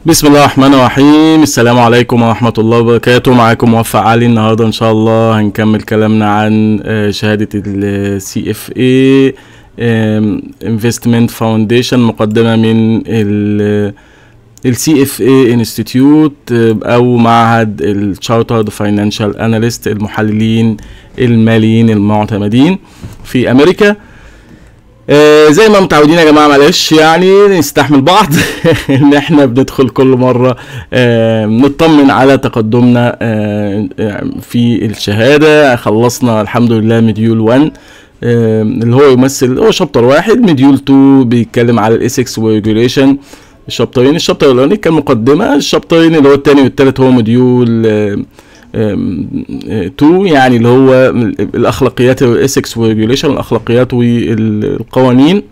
بسم الله الرحمن الرحيم السلام عليكم ورحمة الله وبركاته معاكم موفق علي النهاردة إن شاء الله هنكمل كلامنا عن آه، شهادة ال CFA آم، Investment Foundation مقدمة من ال ال CFA Institute آه، أو معهد ال Chartered Financial Analyst المحللين الماليين المعتمدين في أمريكا آه، زي ما متعودين يا جماعه معلش يعني نستحمل بعض ان احنا بندخل كل مره آه، نطمن على تقدمنا آه، آه، في الشهاده خلصنا الحمد لله مديول 1 آه، اللي هو يمثل هو شابتر واحد مديول 2 بيتكلم على الاسكس وريجوليشن الشابترين الشابتر الاولاني كان مقدمه الشابترين اللي هو الثاني والثالث هو مديول 2 يعني اللي هو الاخلاقيات الاسكس والريجوليشن الاخلاقيات والقوانين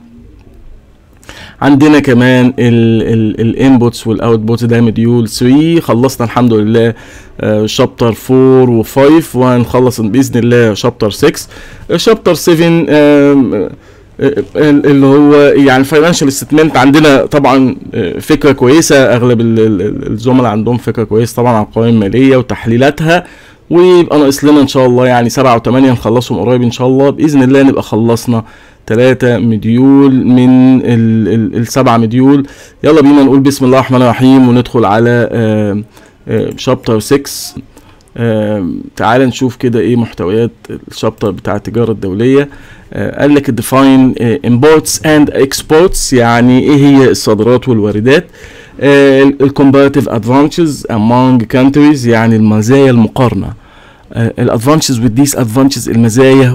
عندنا كمان الانبوتس والاوتبوتس ده مديول 3 خلصنا الحمد لله شابتر 4 و5 وهنخلص باذن الله شابتر 6 شابتر 7 آم، اللي هو يعني فاينانشال ستمنت عندنا طبعا آه، فكره كويسه اغلب ال- ال- الزملاء عندهم فكره كويسه طبعا عن القوائم الماليه وتحليلاتها ويبقى ناقص لنا ان شاء الله يعني سبعة وثمانية نخلصهم قريب ان شاء الله باذن الله نبقى خلصنا ثلاثة مديول من ال ال السبعة مديول يلا بينا نقول بسم الله الرحمن الرحيم وندخل على شابتر 6 آم، تعال نشوف كده ايه محتويات الشابتر بتاع التجارة الدولية آه، قال لك define آه، imports and exports يعني ايه هي الصادرات والواردات ال comparative advantages among countries يعني المزايا المقارنة الادفانتجز والديس ادفانتجز المزايا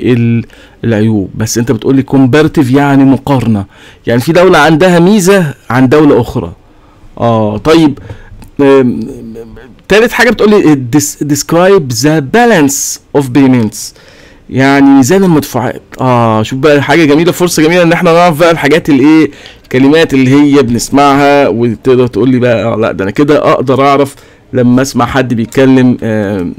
والعيوب بس انت بتقول لي comparative يعني مقارنة يعني في دولة عندها ميزة عن دولة اخرى اه طيب آم، تالت حاجة بتقول لي dis- describe the balance of payments يعني ميزان المدفوعات اه شوف بقى حاجه جميله فرصه جميله ان احنا نعرف بقى الحاجات اللي ايه الكلمات اللي هي بنسمعها وتقدر تقول لي بقى آه لا ده انا كده اقدر اعرف لما اسمع حد بيتكلم آه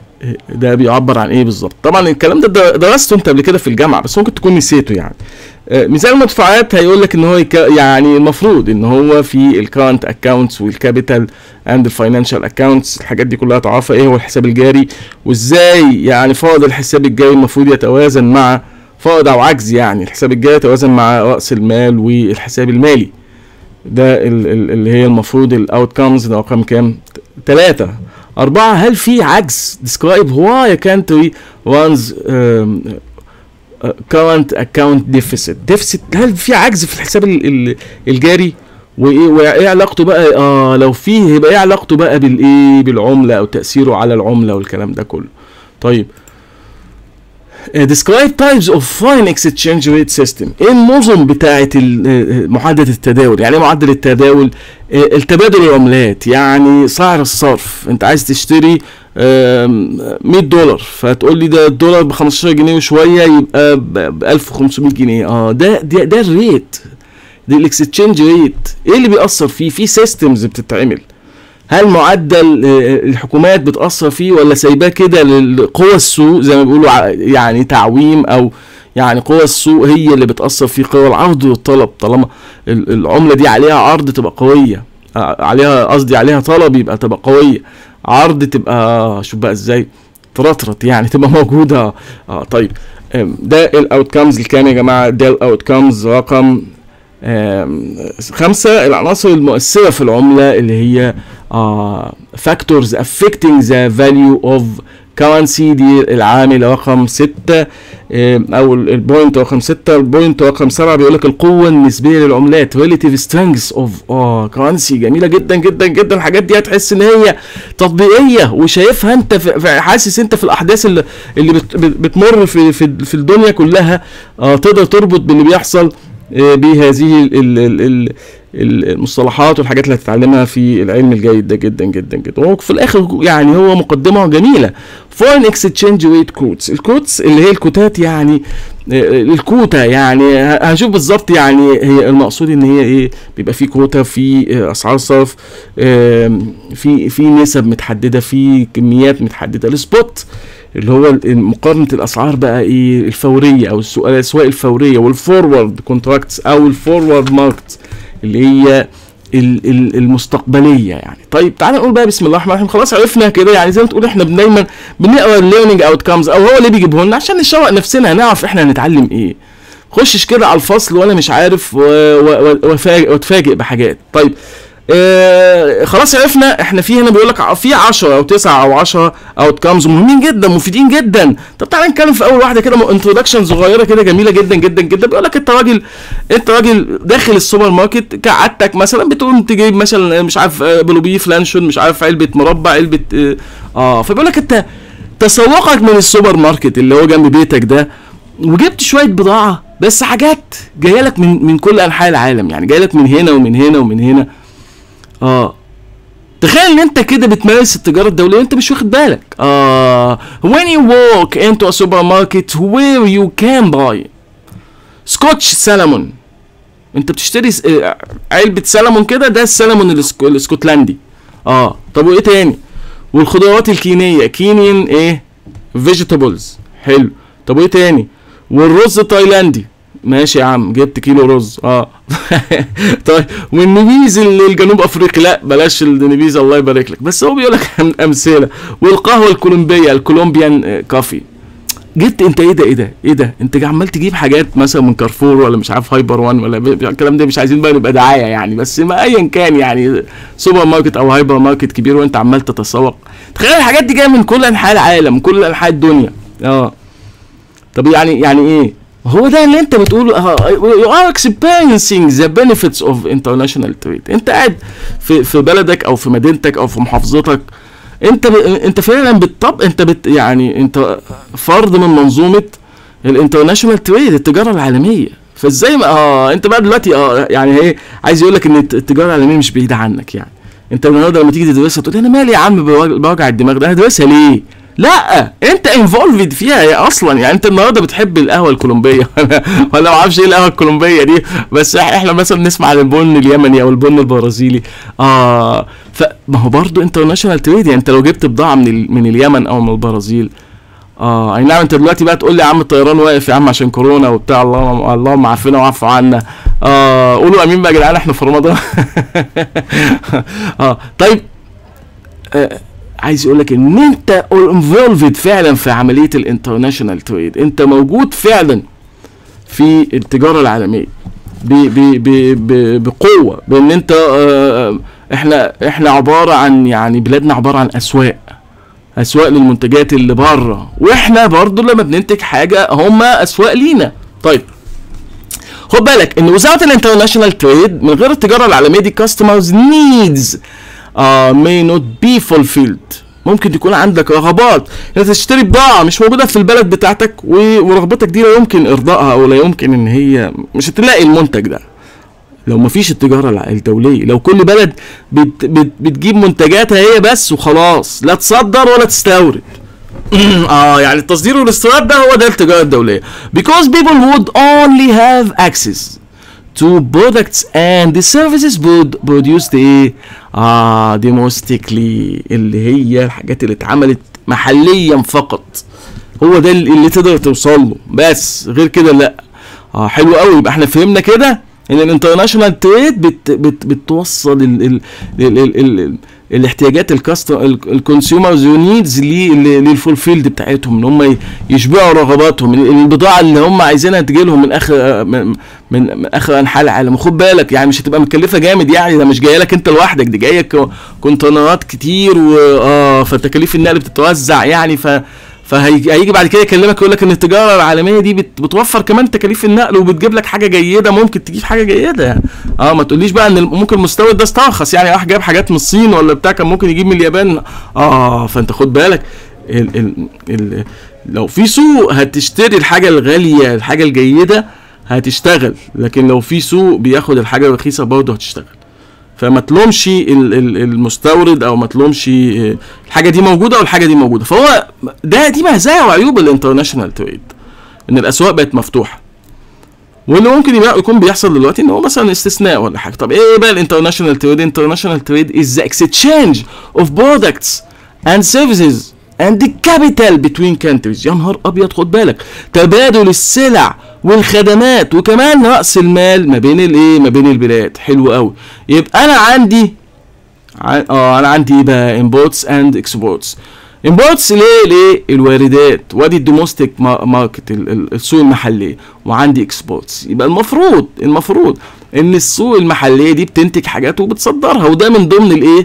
ده بيعبر عن ايه بالظبط طبعا الكلام ده در- درسته انت قبل كده في الجامعه بس ممكن تكون نسيته يعني آه، ميزان المدفوعات هيقول لك ان هو يك... يعني المفروض ان هو في الكارنت اكاونتس والكابيتال اند الفاينانشال اكاونتس الحاجات دي كلها تعرفها ايه هو الحساب الجاري وازاي يعني فائض الحساب الجاري المفروض يتوازن مع فائض او عجز يعني الحساب الجاري يتوازن مع راس المال والحساب المالي ده ال- ال- اللي هي المفروض الاوت كامز ده رقم كام؟ ثلاثة أربعة هل في عجز describe why a country runs um, uh, current account deficit deficit هل في عجز في الحساب ال- ال- الجاري وايه وايه علاقته بقى اه لو فيه يبقى ايه علاقته بقى بالايه بالعمله او تاثيره على العمله والكلام ده كله طيب آه، describe types of foreign exchange rate system ايه النظم بتاعه ال- آه، معدل التداول يعني ايه معدل التداول آه، التبادل العملات يعني سعر الصرف انت عايز تشتري آم، 100 دولار فتقول لي ده الدولار ب 15 جنيه وشويه يبقى ب 1500 جنيه اه ده ده, ده الريت ده الاكسشينج ريت ايه اللي بيأثر فيه في سيستمز بتتعمل هل معدل آه، الحكومات بتأثر فيه ولا سايباه كده لقوى السوق زي ما بيقولوا ع- يعني تعويم او يعني قوى السوق هي اللي بتأثر في قوى العرض والطلب طالما ال- العملة دي عليها عرض تبقى قوية آه، عليها قصدي عليها طلب يبقى تبقى قوية عرض تبقى شوف بقى ازاي ترطرط يعني تبقى موجودة اه طيب آم، ده الاوتكمز الكام يا جماعة ده الاوتكمز رقم آم، خمسة العناصر المؤثرة في العملة اللي هي آه factors affecting the value of currency دي العامل رقم ستة آم، أو ال- البوينت رقم ستة البوينت رقم سبعة بيقول لك القوة النسبية للعملات relative strength of اه currency جميلة جدا جدا جدا الحاجات دي هتحس إن هي تطبيقية وشايفها أنت في في- حاسس أنت في الأحداث اللي, اللي بت بت- بتمر في في في الدنيا كلها آه تقدر تربط باللي بيحصل آه، بهذه ال- ال- ال- ال- المصطلحات والحاجات اللي هتتعلمها في العلم الجيد ده جدا جدا جدا وفي الاخر يعني هو مقدمه جميله فورين اكسشينج ريت كوتس الكوتس اللي هي الكوتات يعني آه، الكوتا يعني ه- هنشوف بالظبط يعني هي المقصود ان هي ايه بيبقى في كوتا في آه، اسعار صرف آم، في في نسب متحدده في كميات متحدده السبوت اللي هو ال- مقارنه الاسعار بقى ايه الفوريه او السوق- الاسواق الفوريه والفورورد كونتراكتس او الفورورد ماركت اللي هي ال- ال- المستقبليه يعني طيب تعالى نقول بقى بسم الله الرحمن الرحيم خلاص عرفنا كده يعني زي ما تقول احنا دايما بنقرا الليرنينج اوت كامز او هو اللي بيجيبه لنا عشان نشوق نفسنا نعرف احنا هنتعلم ايه خشش كده على الفصل وانا مش عارف و- و- و- وأفاجئ- واتفاجئ بحاجات طيب آه خلاص عرفنا احنا في هنا بيقول لك في 10 او 9 او 10 اوت كامز مهمين جدا مفيدين جدا طب تعالى نتكلم في اول واحده كده انتروداكشن صغيره كده جميله جدا جدا جدا بيقول لك انت راجل انت راجل داخل السوبر ماركت كعادتك مثلا بتقوم تجيب مثلا مش عارف آه، بلوبيف لانشون مش عارف علبه مربى علبه اه, آه فبيقول لك انت تسوقك من السوبر ماركت اللي هو جنب بيتك ده وجبت شويه بضاعه بس حاجات جايه لك من من كل انحاء العالم يعني جايه لك من هنا ومن هنا ومن هنا اه تخيل ان انت كده بتمارس التجاره الدوليه وانت مش واخد بالك اه when you walk into a supermarket where you can buy سكوتش سلمون انت بتشتري س- آه، علبه سلمون كده ده السلمون الاسك- الاسكتلندي اه طب وايه تاني والخضروات الكينيه كينيان ايه فيجيتابلز حلو طب وايه تاني والرز التايلاندي ماشي يا عم جبت كيلو رز اه طيب والنبيذ اللي الجنوب افريقي لا بلاش النبيذ الله يبارك لك بس هو بيقول لك امثله والقهوه الكولومبيه الكولومبيان آه، كافي جبت انت ايه ده ايه ده ايه ده انت عمال تجيب حاجات مثلا من كارفور ولا مش عارف هايبر وان ولا ب- الكلام ده مش عايزين بقى نبقى دعايه يعني بس ما ايا كان يعني سوبر ماركت او هايبر ماركت كبير وانت عمال تتسوق تخيل الحاجات دي جايه من كل انحاء العالم من كل انحاء الدنيا اه طب يعني يعني ايه هو ده اللي انت بتقوله اه you are experiencing the benefits of international trade انت قاعد في في بلدك او في مدينتك او في محافظتك انت ب... انت فعلا بالطب انت بت... يعني انت فرد من منظومه الانترناشونال تريد التجاره العالميه فازاي ما اه انت بقى دلوقتي اه يعني ايه عايز يقول لك ان الت- التجاره العالميه مش بعيده عنك يعني انت النهارده لما تيجي تدرسها تقول انا مالي يا عم بوج- بوجع الدماغ ده انا هدرسها ليه؟ لا انت انفولفد فيها هي اصلا يعني انت النهارده بتحب القهوه الكولومبيه ولا ولا ما اعرفش ايه القهوه الكولومبيه دي بس إح- احنا مثلا نسمع عن البن اليمني او البن البرازيلي اه فما هو برضه انترناشونال تريد يعني انت لو جبت بضاعه من ال... من اليمن او من البرازيل اه اي نعم انت دلوقتي بقى تقول لي يا عم الطيران واقف يا عم عشان كورونا وبتاع اللهم اللهم عافينا واعف عنا اه قولوا امين بقى يا جدعان احنا في رمضان اه طيب آه عايز يقول لك ان انت انفولفد فعلا في عمليه الانترناشونال تريد انت موجود فعلا في التجاره العالميه ب ب ب ب بقوه بان انت آه احنا احنا عباره عن يعني بلادنا عباره عن اسواق اسواق للمنتجات اللي بره واحنا برضو لما بننتج حاجه هم اسواق لينا طيب خد بالك ان وزاره الانترناشونال تريد من غير التجاره العالميه دي كاستمرز نيدز uh, may not be fulfilled ممكن يكون عندك رغبات انك تشتري بضاعه مش موجوده في البلد بتاعتك و- ورغبتك دي لا يمكن ارضائها او لا يمكن ان هي مش هتلاقي المنتج ده لو مفيش التجارة الع- الدولية لو كل بلد بت بت بتجيب منتجاتها هي بس وخلاص لا تصدر ولا تستورد اه يعني التصدير والاستيراد ده هو ده التجارة الدولية because people would only have access to products and the services would produced ايه اه domestically اللي هي الحاجات اللي اتعملت محليا فقط هو ده اللي اللي تقدر توصل له بس غير كده لا اه حلو قوي يبقى احنا فهمنا كده ان الانترناشونال تريد بت بت بتوصل ال ال ال ال ال ال الاحتياجات الكونسيومرز نيدز للفولفيلد بتاعتهم ان هم يشبعوا رغباتهم ال- البضاعه اللي هم عايزينها تجي لهم من اخر من, من, من اخر انحاء العالم خد بالك يعني مش هتبقى مكلفه جامد يعني ده مش جايه لك انت لوحدك دي جايه ك- كونتينرات كتير و اه فتكاليف النقل بتتوزع يعني ف فهيجي بعد كده يكلمك يقول لك ان التجاره العالميه دي بت بتوفر كمان تكاليف النقل وبتجيب لك حاجه جيده ممكن تجيب حاجه جيده يعني اه ما تقوليش بقى ان الم- ممكن المستورد ده استرخص يعني راح جايب حاجات من الصين ولا بتاع كان ممكن يجيب من اليابان اه فانت خد بالك ال ال ال لو في سوق هتشتري الحاجه الغاليه الحاجه الجيده هتشتغل لكن لو في سوق بياخد الحاجه الرخيصه برضه هتشتغل فما تلومش ال- ال- المستورد او ما تلومش آه، الحاجه دي موجوده او الحاجه دي موجوده فهو ده دي مزايا وعيوب الانترناشونال تريد ان الاسواق بقت مفتوحه واللي ممكن يبقى يكون بيحصل دلوقتي ان هو مثلا استثناء ولا حاجه طب ايه بقى الانترناشونال تريد الانترناشونال تريد از ذا اكسشينج اوف برودكتس اند سيرفيسز اند capital between countries يا نهار ابيض خد بالك تبادل السلع والخدمات وكمان راس المال ما بين الايه ما بين البلاد حلو قوي يبقى انا عندي ع- اه انا عندي ايه بقى imports and exports imports ليه ليه الواردات وادي الدوموستيك ماركت ال- ال- السوق المحليه وعندي exports يبقى المفروض المفروض ان السوق المحليه دي بتنتج حاجات وبتصدرها وده من ضمن الايه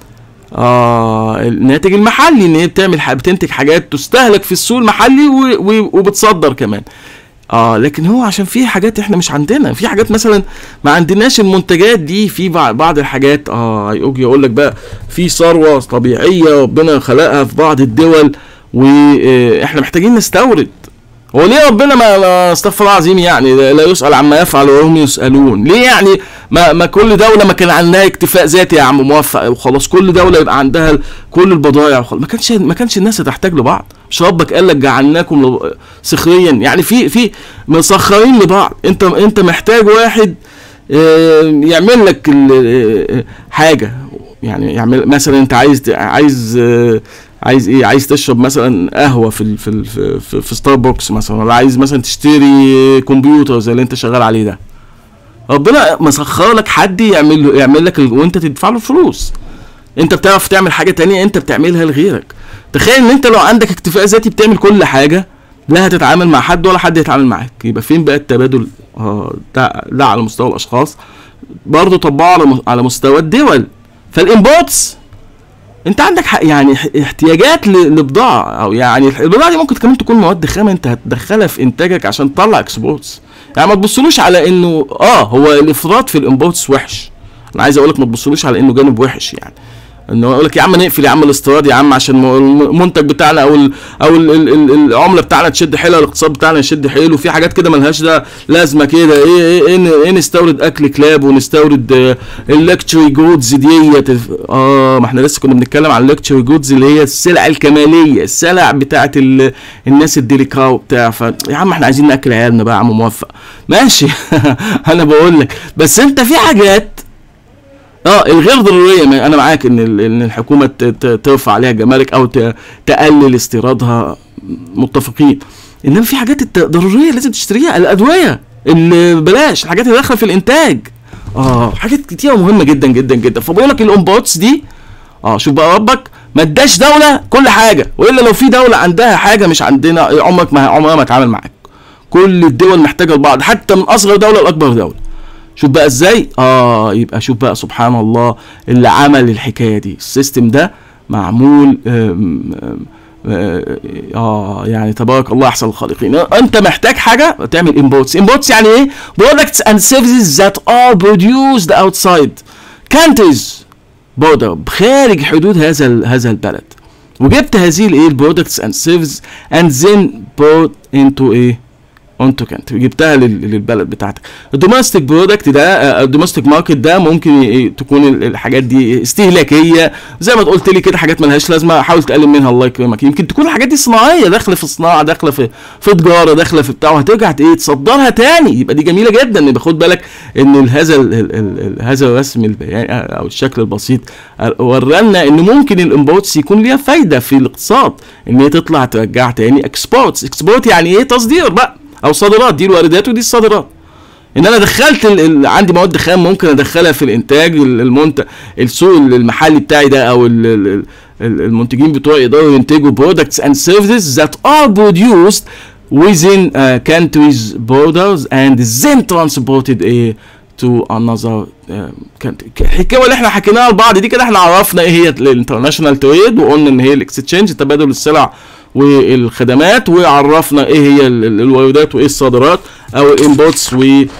اه الناتج المحلي ان هي بتعمل ح- بتنتج حاجات تستهلك في السوق المحلي و- و- وبتصدر كمان اه لكن هو عشان في حاجات احنا مش عندنا في حاجات مثلا ما عندناش المنتجات دي في بع- بعض الحاجات اه يجي يقول لك بقى في ثروه طبيعيه ربنا خلقها في بعض الدول واحنا محتاجين نستورد هو ليه ربنا ما ما- استغفر الله العظيم يعني لا لا يسأل عما يفعل وهم يسألون ليه يعني ما, ما كل دولة ما كان عندها اكتفاء ذاتي يا عم موفق وخلاص كل دولة يبقى عندها ال- كل البضائع وخلاص ما كانش ما كانش الناس تحتاج لبعض مش ربك قال لك جعلناكم لب- سخريا يعني في في مسخرين لبعض انت انت محتاج واحد آه، يعمل لك ال- آه، حاجة يعني يعمل مثلا انت عايز عايز آه، عايز ايه عايز تشرب مثلا قهوه في ال في ال في, في, في ستاربكس مثلا ولا عايز مثلا تشتري كمبيوتر زي اللي انت شغال عليه ده ربنا مسخر لك حد يعمل له يعمل لك ال- وانت تدفع له فلوس انت بتعرف تعمل حاجه تانية انت بتعملها لغيرك تخيل ان انت لو عندك اكتفاء ذاتي بتعمل كل حاجه لا هتتعامل مع حد ولا حد يتعامل معاك يبقى فين بقى التبادل اه ده, ده على مستوى الاشخاص برضه طبقه على م- على مستوى الدول فالانبوتس انت عندك ح- يعني ح- احتياجات ل- لبضاعه او يعني الح- البضاعه دي ممكن كمان تكون مواد خام انت هتدخلها في انتاجك عشان تطلع اكسبورتس يعني ما تبصلوش على انه اه هو الافراط في الامبورتس وحش انا عايز اقول لك ما تبصلوش على انه جانب وحش يعني انه يقول لك يا عم نقفل يا عم الاستيراد يا عم عشان م- المنتج بتاعنا او ال او ال ال ال العمله بتاعنا تشد حيلها الاقتصاد بتاعنا يشد حيله وفي حاجات كده ملهاش ده لازمه كده ايه ايه, إيه, ن- إيه نستورد اكل كلاب ونستورد اللكتشري جودز ديت اه ما احنا لسه كنا بنتكلم عن اللكتشري جودز اللي هي السلع الكماليه السلع بتاعت ال- الناس الديليكا وبتاع ف يا عم احنا عايزين ناكل عيالنا بقى يا عم موفق ماشي انا بقول لك بس انت في حاجات اه الغير ضروريه ما انا معاك ان ال- ان الحكومه ت- ت- ترفع عليها جمارك او ت- تقلل استيرادها متفقين انما في حاجات الت- ضروريه لازم تشتريها الادويه اللي بلاش الحاجات اللي داخله في الانتاج اه حاجات كتيره مهمه جدا جدا جدا فبقول لك الامبوتس دي اه شوف بقى ربك ما اداش دوله كل حاجه والا لو في دوله عندها حاجه مش عندنا عمرك ما عمرها ما تعامل معاك كل الدول محتاجه لبعض حتى من اصغر دوله لاكبر دوله شوف بقى ازاي اه يبقى شوف بقى سبحان الله اللي عمل الحكايه دي السيستم ده معمول آم، آم، اه آه، يعني تبارك الله احسن الخالقين انت محتاج حاجه تعمل امبورتس امبورتس يعني ايه products and services that are produced outside countries border خارج حدود هذا ال- هذا البلد وجبت هذه الايه البرودكتس اند سيرفيس اند then brought into ايه اونتو كانت جبتها لل- للبلد بتاعتك الدوماستيك برودكت ده الدوماستيك ماركت ده ممكن ي- تكون ال- الحاجات دي استهلاكيه زي ما قلت لي كده حاجات ملهاش لازمه حاول تقلل منها الله يكرمك يمكن تكون الحاجات دي صناعيه داخله في صناعه داخله في في تجاره داخله في بتاع وهترجع ت- ايه تصدرها تاني يبقى دي جميله جدا يبقى خد بالك ان ال- هذا ال ال ال ال هذا الرسم البياني او الشكل البسيط ورانا ان ممكن الامبورتس يكون ليها فايده في الاقتصاد ان هي تطلع ترجع تاني اكسبورتس اكسبورت يعني ايه تصدير بقى او صادرات دي الواردات ودي الصادرات ان انا دخلت ال... ال... عندي مواد خام ممكن ادخلها في الانتاج ال- المنتج السوق المحلي بتاعي ده او ال... ال... ال- ال- المنتجين بتوعي يقدروا ينتجوا products and services that are produced within uh, countries borders and then transported a to another uh, country الحكايه اللي احنا حكيناها لبعض دي كده احنا عرفنا ايه هي الانترناشونال تريد وقلنا ان هي الاكستشينج تبادل السلع والخدمات وعرفنا ايه هي ال- ال- الواردات وايه الصادرات او الامبورتس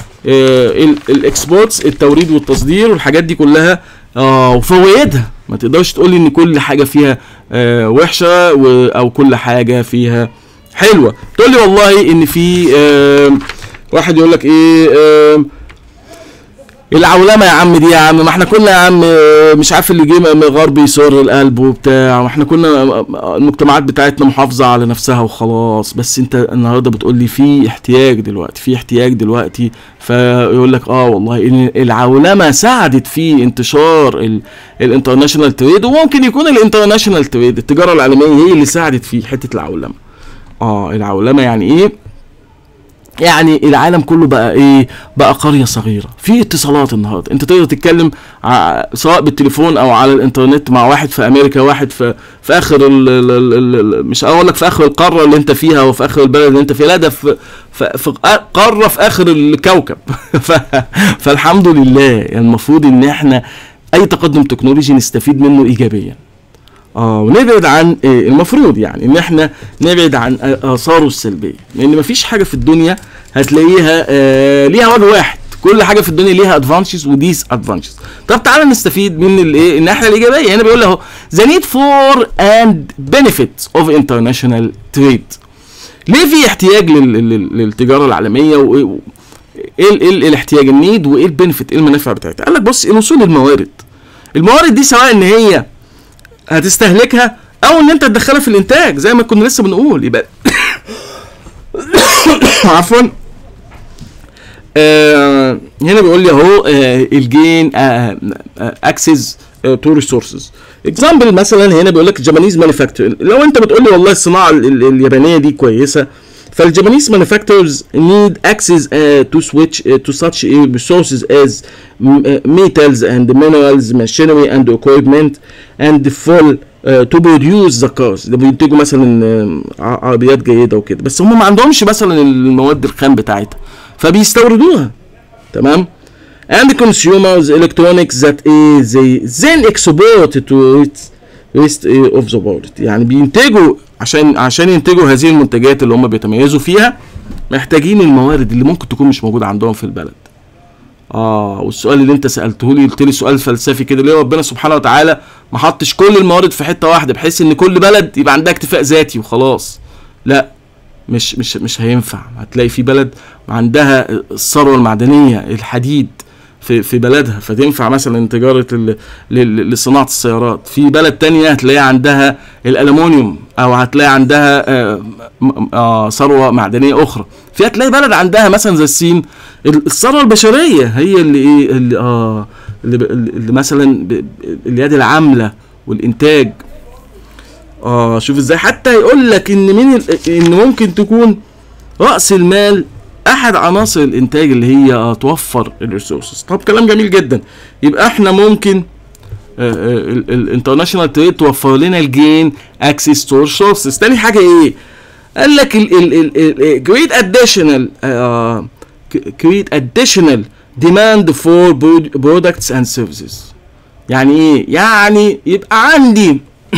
والاكسبورتس التوريد والتصدير والحاجات دي كلها اه وفوائدها ما تقدرش تقول ان كل حاجه فيها آه وحشه و- او كل حاجه فيها حلوه تقول لي والله ان في آه واحد يقول لك ايه آه العولمه يا عم دي يا عم ما احنا كنا يا عم آه، مش عارف اللي جه من الغرب يسر القلب وبتاع ما احنا كنا آه، المجتمعات بتاعتنا محافظه على نفسها وخلاص بس انت النهارده بتقول لي في احتياج دلوقتي في احتياج دلوقتي فيقول لك اه والله ان العولمه ساعدت في انتشار الانترناشونال تريد وممكن يكون الانترناشونال تريد التجاره العالميه هي اللي ساعدت في حته العولمه اه العولمه يعني ايه يعني العالم كله بقى ايه بقى قريه صغيره في اتصالات النهارده انت تقدر تتكلم ع- سواء بالتليفون او على الانترنت مع واحد في امريكا واحد في في اخر ال ال ال ال مش اقول لك في اخر القاره اللي انت فيها وفي اخر البلد اللي انت فيها لا ده في في, في قاره في اخر الكوكب ف فالحمد لله يعني المفروض ان احنا اي تقدم تكنولوجي نستفيد منه ايجابيا اه ونبعد عن إيه المفروض يعني ان احنا نبعد عن آ- اثاره السلبيه لان مفيش حاجه في الدنيا هتلاقيها آه ليها وجه واحد كل حاجه في الدنيا ليها ادفانتجز وديس ادفانتجز طب تعالى نستفيد من الايه الناحيه الايجابيه هنا بيقول له the need for and benefits of international trade ليه في احتياج لل- لل- للتجاره العالميه وايه و- ايه ال- ايه ال- الاحتياج النيد وايه البنفيت ايه المنافع بتاعتها قال لك بص الوصول الموارد الموارد دي سواء ان هي هتستهلكها او ان انت تدخلها في الانتاج زي ما كنا لسه بنقول يبقى عفوا آه هنا بيقول لي اهو آه الجين اكسس تو ريسورسز اكزامبل مثلا هنا بيقول لك جابانيز مانيفاكتشر لو انت بتقول لي والله الصناعه ال- ال- اليابانيه دي كويسه فالجابانيز مانيفاكتورز need access uh, to switch uh, to such uh, resources as mm, uh, metals and minerals, machinery and equipment and full uh, to produce the cars ده بينتجوا مثلا آه، ع- عربيات جيده وكده بس هم ما عندهمش مثلا المواد الخام بتاعتها فبيستوردوها تمام and consumers electronics that is they then export to rest, rest eh, of the world يعني بينتجوا عشان عشان ينتجوا هذه المنتجات اللي هم بيتميزوا فيها محتاجين الموارد اللي ممكن تكون مش موجوده عندهم في البلد اه والسؤال اللي انت سالته لي قلت لي سؤال فلسفي كده ليه ربنا سبحانه وتعالى ما حطش كل الموارد في حته واحده بحيث ان كل بلد يبقى عندها اكتفاء ذاتي وخلاص لا مش مش مش هينفع هتلاقي في بلد عندها الثروه المعدنيه الحديد في في بلدها فتنفع مثلا تجاره ال- ل- لصناعه السيارات في بلد تانية هتلاقي عندها الالومنيوم او هتلاقي عندها آه، م- آه، ثروه معدنيه اخرى في هتلاقي بلد عندها مثلا زي الصين ال- الثروه البشريه هي اللي ايه اللي اه اللي, ب- اللي مثلا ب- ب- اليد العامله والانتاج اه شوف ازاي حتى يقول لك ان من ال- ان ممكن تكون راس المال احد عناصر الانتاج اللي هي آه توفر الريسورسز طب كلام جميل جدا يبقى احنا ممكن الانترناشونال تريد توفر لنا الجين اكسس تو ريسورسز تاني حاجه ايه قال لك ال جريت اديشنال create additional demand for products and services يعني ايه يعني يبقى عندي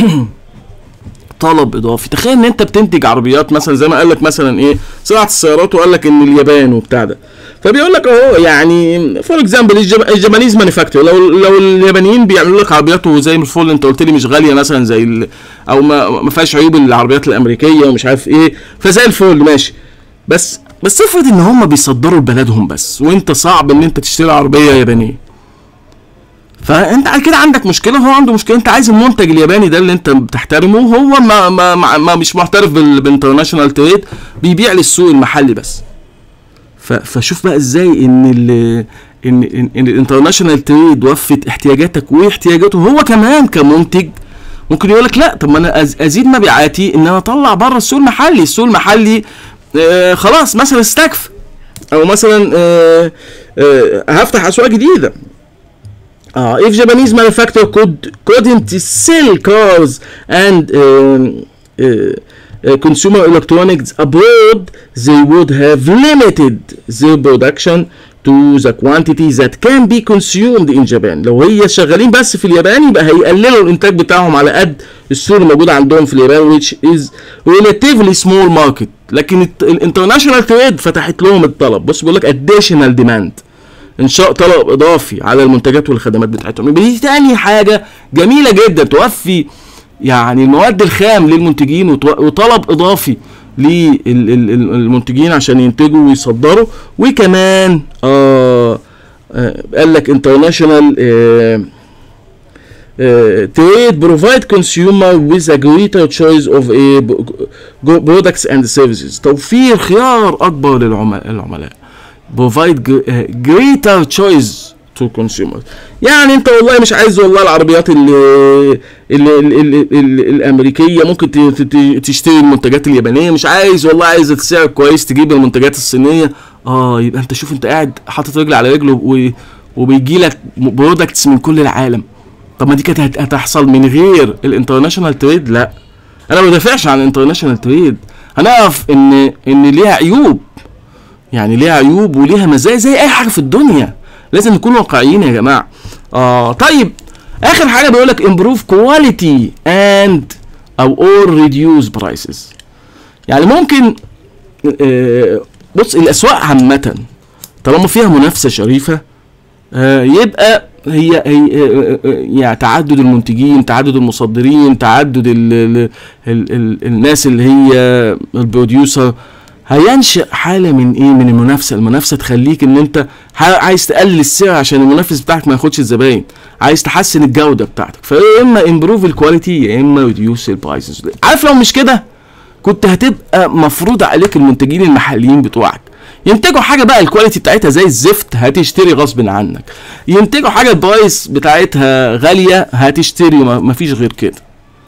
طلب اضافي تخيل ان انت بتنتج عربيات مثلا زي ما قال لك مثلا ايه صناعه السيارات وقال لك ان اليابان وبتاع ده فبيقول لك اهو يعني فور اكزامبل الجابانيز مانيفاكتور لو لو اليابانيين بيعملوا لك عربيات وزي الفل انت قلت لي مش غاليه مثلا زي ال او ما ما فيهاش عيوب العربيات الامريكيه ومش عارف ايه فزي الفل ماشي بس بس افرض ان هم بيصدروا لبلدهم بس وانت صعب ان انت تشتري عربيه يابانيه فانت على كده عندك مشكله هو عنده مشكله انت عايز المنتج الياباني ده اللي انت بتحترمه هو ما ما, ما, ما مش محترف بال- بالانترناشونال تريد بيبيع للسوق المحلي بس ف- فشوف بقى ازاي ان ال ان ان, إن الانترناشونال تريد وفت احتياجاتك واحتياجاته هو كمان كمنتج ممكن يقول لك لا طب ما انا أز- ازيد مبيعاتي ان انا اطلع بره السوق المحلي السوق المحلي آه خلاص مثلا استكفى او مثلا آه آه هفتح اسواق جديده Uh, if Japanese manufacturer could couldn't sell cars and um, uh, uh, consumer electronics abroad, they would have limited their production to the quantity that can be consumed in Japan. لو هي شغالين بس في اليابان يبقى هيقللوا الانتاج بتاعهم على قد السوق اللي موجود عندهم في اليابان which is relatively small market. لكن الانترناشونال تريد فتحت لهم الطلب. بص بيقول لك additional demand. انشاء طلب اضافي على المنتجات والخدمات بتاعتهم يبقى دي تاني حاجه جميله جدا توفي يعني المواد الخام للمنتجين وط- وطلب اضافي للمنتجين عشان ينتجوا ويصدروا وكمان آه آه قال لك انترناشونال trade provide consumer with a greater choice of a products and services توفير خيار اكبر للعملاء العملاء provide gr- uh, greater choice تو كونسيومر يعني انت والله مش عايز والله العربيات اللي اللي, اللي, اللي, اللي الامريكيه ممكن ت- ت- تشتري المنتجات اليابانيه مش عايز والله عايز السعر كويس تجيب المنتجات الصينيه اه يبقى انت شوف انت قاعد حاطط رجل على رجل و- وبيجي لك برودكتس من كل العالم طب ما دي كانت هت- هتحصل من غير الانترناشونال تريد لا انا ما بدافعش عن الانترناشونال تريد هنعرف ان ان ليها عيوب يعني ليها عيوب وليها مزايا زي اي حاجه في الدنيا لازم نكون واقعيين يا جماعه اه طيب اخر حاجه بيقول لك improve quality and او or reduce prices يعني ممكن آه بص الاسواق عامه طالما فيها منافسه شريفه آه يبقى هي هي آه، آه، يعني تعدد المنتجين تعدد المصدرين تعدد ال ال ال ال الناس اللي هي البروديوسر هينشأ حالة من ايه من المنافسة المنافسة تخليك ان انت ح- عايز تقلل السعر عشان المنافس بتاعك ما ياخدش الزباين عايز تحسن الجودة بتاعتك فيا اما امبروف الكواليتي يا اما ريديوس البرايسز عارف لو مش كده كنت هتبقى مفروض عليك المنتجين المحليين بتوعك ينتجوا حاجه بقى الكواليتي بتاعتها زي الزفت هتشتري غصب عنك ينتجوا حاجه البرايس بتاعتها غاليه هتشتري ما- مفيش غير كده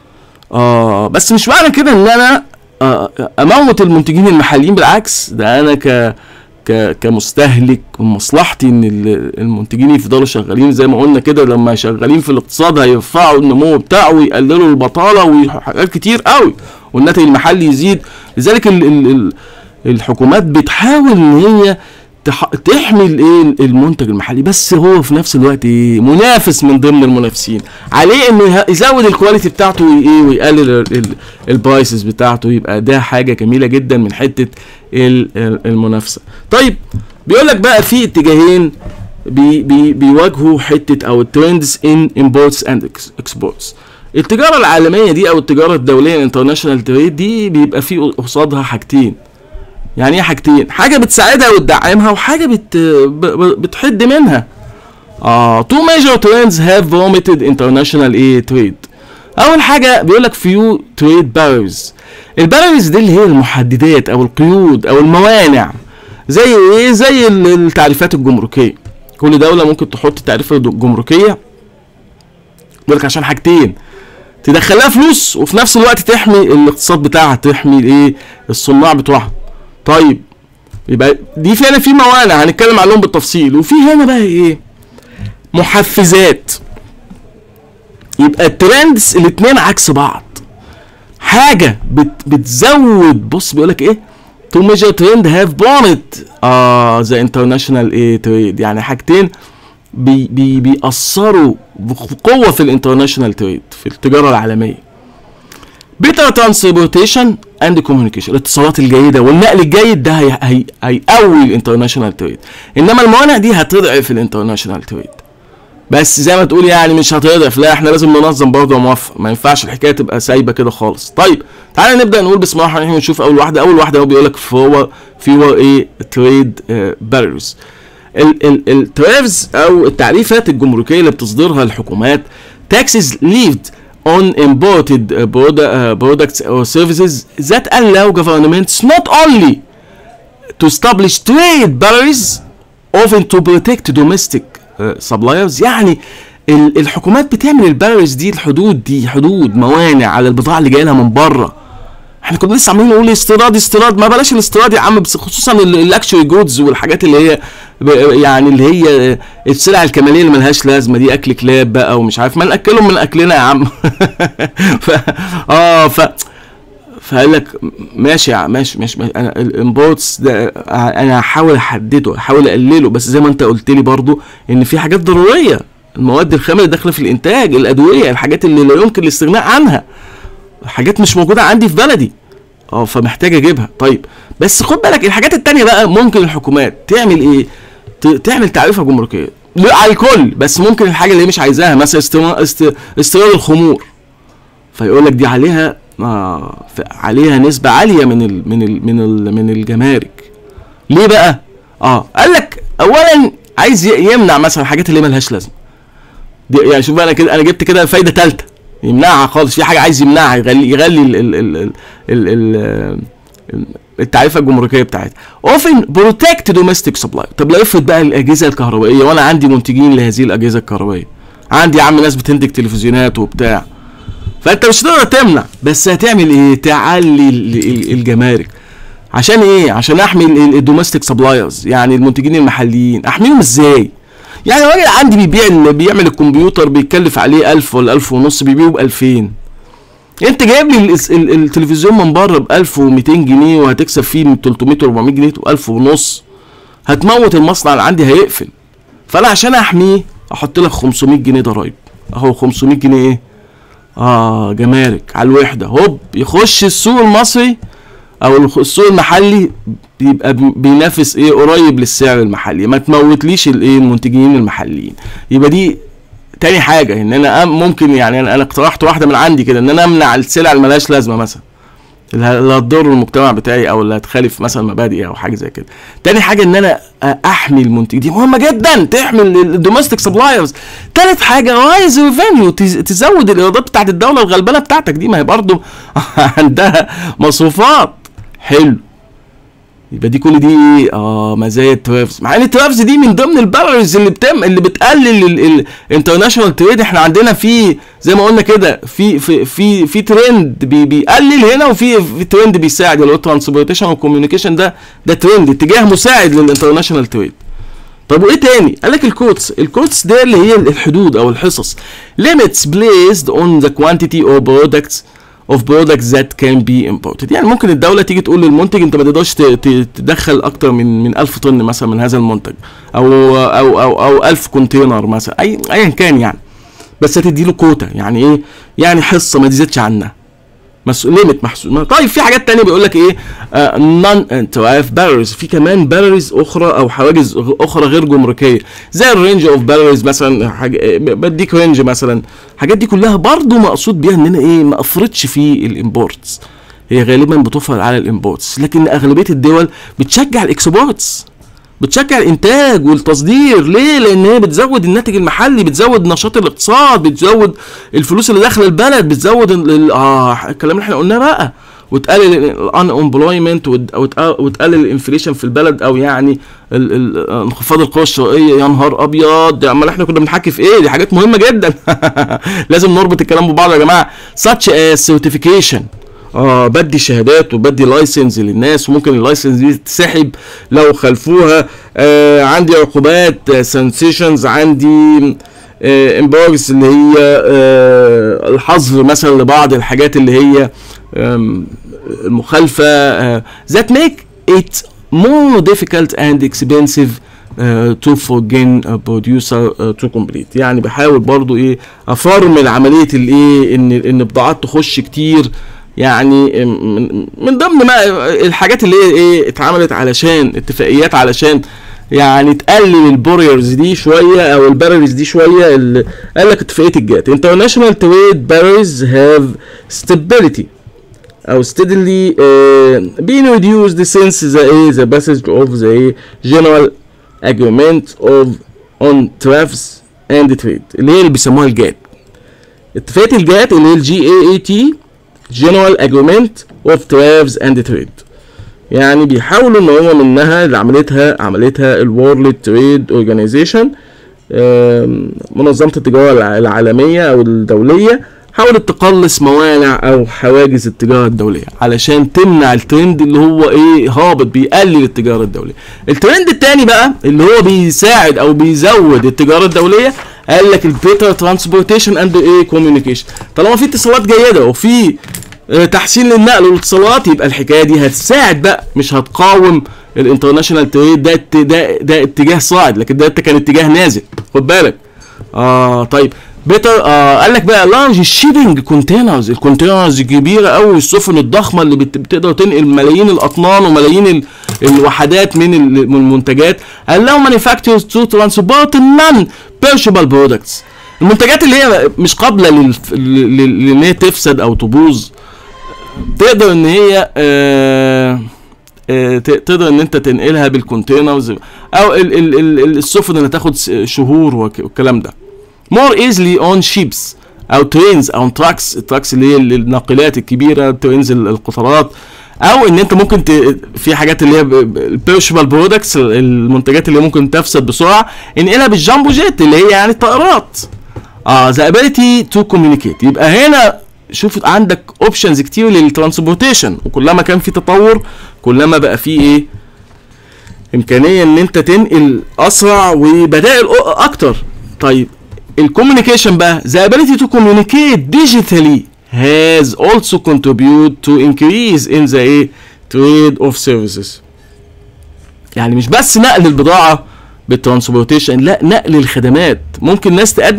اه بس مش معنى كده ان انا آه اموت المنتجين المحليين بالعكس ده انا ك ك كمستهلك من مصلحتي ان ال- المنتجين يفضلوا شغالين زي ما قلنا كده لما شغالين في الاقتصاد هيرفعوا النمو بتاعه ويقللوا البطاله وحاجات كتير قوي والناتج المحلي يزيد لذلك ال ال ال الحكومات بتحاول ان هي تح... تحمي الايه المنتج المحلي بس هو في نفس الوقت ايه منافس من ضمن المنافسين عليه انه يه- يزود الكواليتي بتاعته وايه ويقلل ال- ال- البرايسز بتاعته يبقى ده حاجه جميله جدا من حته ال- ال- المنافسه طيب بيقول لك بقى في اتجاهين بي بي بيواجهوا حته او الترندز ان امبورتس اند اكسبورتس التجاره العالميه دي او التجاره الدوليه الانترناشونال تريد دي بيبقى في قصادها حاجتين يعني ايه حاجتين حاجه بتساعدها وتدعمها وحاجه بت ب- ب- بتحد منها اه two major trends have vomited international ايه trade اول حاجه بيقول لك few trade barriers الباريرز دي اللي هي المحددات او القيود او الموانع زي ايه زي ال- التعريفات الجمركيه كل دوله ممكن تحط تعريفه جمركيه بيقول لك عشان حاجتين تدخلها فلوس وفي نفس الوقت تحمي الاقتصاد بتاعها تحمي الايه الصناع بتوعها طيب يبقى دي فعلا في موانع هنتكلم عليهم بالتفصيل وفي هنا بقى ايه محفزات يبقى الترندز الاتنين عكس بعض حاجه بت بتزود بص بيقول لك ايه تو ميجر ترند هاف بونت اه ذا انترناشونال ايه تريد يعني حاجتين بي بي بيأثروا بقوه في الانترناشونال تريد في التجاره العالميه بيتر ترانسبورتيشن اند كوميونيكيشن الاتصالات الجيده والنقل الجيد ده هي هي هيقوي الانترناشونال تريد انما الموانع دي هتضعف الانترناشونال تريد بس زي ما تقول يعني مش هتضعف لا احنا لازم ننظم برضه يا موفق ما ينفعش الحكايه تبقى سايبه كده خالص طيب تعالى نبدا نقول بسم الله الرحمن الرحيم ونشوف اول واحده اول واحده هو بيقول لك فور فيور ايه تريد باريرز التريفز او التعريفات الجمركيه اللي بتصدرها الحكومات taxes levied on imported uh, produ- uh, products or services that allow governments not only to establish trade barriers often to protect domestic uh, suppliers يعني ال- الحكومات بتعمل الباريرز دي الحدود دي حدود موانع على البضاعه اللي جايه لها من بره احنا كنا لسه عمالين نقول استيراد استيراد ما بلاش الاستيراد يا عم بس خصوصا الاكشوري جودز والحاجات اللي هي ب- يعني اللي هي السلع الكماليه اللي ملهاش لازمه دي اكل كلاب بقى ومش عارف ما ناكلهم من اكلنا يا عم ف... اه ف فقال لك ماشي يا عم ماشي ماشي, ماشي. انا الامبورتس ده انا هحاول احدده هحاول اقلله بس زي ما انت قلت لي برضو ان في حاجات ضروريه المواد الخام اللي داخله في الانتاج الادويه الحاجات اللي لا يمكن الاستغناء عنها حاجات مش موجوده عندي في بلدي اه فمحتاج اجيبها طيب بس خد بالك الحاجات التانية بقى ممكن الحكومات تعمل ايه ت- تعمل تعريفه جمركيه لا على الكل بس ممكن الحاجه اللي هي مش عايزاها مثلا استما- است- استيراد الخمور فيقول لك دي عليها آه ف- عليها نسبه عاليه من ال من ال من ال من الجمارك ليه بقى اه قال لك اولا عايز ي- يمنع مثلا الحاجات اللي ملهاش لازمه دي يعني شوف بقى انا كده انا جبت كده فايده ثالثه يمنعها خالص في حاجه عايز يمنعها يغلي يغلي ال ال ال ال ال ال التعريفه الجمركيه بتاعتها often protect domestic supply طب لو افرض بقى الاجهزه الكهربائيه وانا عندي منتجين لهذه الاجهزه الكهربائيه عندي يا عم ناس بتنتج تلفزيونات وبتاع فانت مش هتقدر تمنع بس هتعمل ايه تعلي الجمارك عشان ايه عشان احمي الدوميستيك سبلايرز يعني المنتجين المحليين احميهم ازاي يعني راجل عندي بيبيع اللي بيعمل الكمبيوتر بيتكلف عليه 1000 ولا 1000 ونص بيبيعه ب 2000 انت جايب لي التلفزيون من بره ب 1200 جنيه وهتكسب فيه 300 400 جنيه و1000 ونص هتموت المصنع اللي عندي هيقفل فانا عشان احميه احط لك 500 جنيه ضرايب اهو 500 جنيه ايه اه جمارك على الوحده هوب يخش السوق المصري او السوق المحلي يبقى بينافس ايه قريب للسعر المحلي ما تموتليش الايه المنتجين المحليين يبقى دي تاني حاجه ان انا ممكن يعني انا اقترحت واحده من عندي كده ان انا امنع السلع اللي ملهاش لازمه مثلا اللي هتضر المجتمع بتاعي او اللي هتخالف مثلا مبادئي او حاجه زي كده تاني حاجه ان انا احمي المنتج دي مهمه جدا تحمي الدوميستيك سبلايرز تالت حاجه رايز ريفينيو تزود الايرادات بتاعت الدوله الغلبانه بتاعتك دي ما هي برضه عندها مصروفات حلو يبقى دي كل دي اه مزايا الترافز مع ان الترافز دي من ضمن الباريرز اللي بتم اللي بتقلل الانترناشونال تريد احنا عندنا في زي ما قلنا كده في في في في ترند بي بيقلل هنا وفي في ترند بيساعد اللي هو الترانسبورتيشن والكوميونيكيشن ده ده ترند اتجاه مساعد للانترناشونال تريد طب وايه تاني؟ قال لك الكوتس، الكوتس ده اللي هي الحدود او الحصص. limits placed on the quantity of products of products that can be imported يعني ممكن الدوله تيجي تقول للمنتج انت ما تقدرش تدخل اكتر من من 1000 طن مثلا من هذا المنتج او او او او 1000 كونتينر مثلا اي ايا كان يعني بس هتدي له كوتا يعني ايه يعني حصه ما تزيدش عنها ليميت محسوب طيب في حاجات تانية بيقول لك ايه نون انت عارف باريرز في كمان باريرز اخرى او حواجز اخرى غير جمركيه زي الرينج اوف باريرز مثلا حاجة بديك رينج مثلا الحاجات دي كلها برضو مقصود بيها ان انا ايه ما افرضش في الامبورتس هي غالبا بتفرض على الامبورتس لكن اغلبيه الدول بتشجع الاكسبورتس بتشجع الانتاج والتصدير ليه لان هي بتزود الناتج المحلي بتزود نشاط الاقتصاد بتزود الفلوس اللي داخله البلد بتزود ال اه الكلام اللي احنا قلناه بقى وتقلل الان امبلويمنت وتقلل الانفليشن في البلد او يعني انخفاض القوى الشرائيه يا نهار ابيض امال احنا كنا بنحكي في ايه دي حاجات مهمه جدا لازم نربط الكلام ببعضه يا جماعه such as certification اه بدي شهادات وبدي لايسنس للناس وممكن اللايسنس دي تتسحب لو خلفوها آه عندي عقوبات آه سنسيشنز عندي آه امبارجز اللي هي آه الحظر مثلا لبعض الحاجات اللي هي المخالفه آه that make it more difficult and expensive uh, to forgain a producer uh, to complete يعني بحاول برضو ايه افرمل عمليه الايه ان ان بضاعات تخش كتير يعني من ضمن ما الحاجات اللي هي ايه اتعملت علشان اتفاقيات علشان يعني تقلل البوريرز دي شويه او الباريرز دي شويه اللي قال لك اتفاقيه الجات international trade barriers have stability او steadily uh, been reduced since the, uh, the passage of the general agreement of on tariffs and trade اللي هي اللي بيسموها الجات اتفاقيه الجات اللي هي الجي اي اي تي General Agreement of Tariffs and Trade يعني بيحاولوا ان هو منها اللي عملتها عملتها الورلد تريد اورجانيزيشن منظمه التجاره العالميه او الدوليه حاولت تقلص موانع او حواجز التجاره الدوليه علشان تمنع الترند اللي هو ايه هابط بيقلل التجاره الدوليه الترند الثاني بقى اللي هو بيساعد او بيزود التجاره الدوليه قال لك البيتر ترانسبورتيشن اند ايه كوميونيكيشن طالما في اتصالات جيده وفي اه تحسين للنقل والاتصالات يبقى الحكايه دي هتساعد بقى مش هتقاوم الانترناشونال تريد ده ده ده اتجاه صاعد لكن ده كان اتجاه نازل خد بالك اه طيب بيتر آه قال لك بقى لارج شيبنج كونتينرز الكونتينرز الكبيره قوي السفن الضخمه اللي بتقدر تنقل ملايين الاطنان وملايين الوحدات من المنتجات قال لهم مانيفاكتشرز تو ترانسبورت نون بيرشبل برودكتس المنتجات اللي هي مش قابله لان هي تفسد او تبوظ تقدر ان هي آه آه تقدر ان انت تنقلها بالكونتينرز او ال ال ال السفن اللي تاخد شهور والكلام ده more easily on ships او trains او trucks التراكس اللي هي الناقلات الكبيره ترينز القطارات او ان انت ممكن ت... في حاجات اللي هي البيرشبل برودكتس المنتجات اللي ممكن تفسد بسرعه انقلها بالجامبو جيت اللي هي يعني الطائرات اه ذا ability تو كوميونيكيت يبقى هنا شوف عندك اوبشنز كتير للترانسبورتيشن وكلما كان في تطور كلما بقى في ايه امكانيه ان انت تنقل اسرع وبدائل أ- اكتر طيب الكوميونيكيشن بقى the ability to communicate digitally has also contribute to increase in the ايه trade of services يعني مش بس نقل البضاعه بالترانسبورتيشن لا نقل الخدمات ممكن ناس تقدم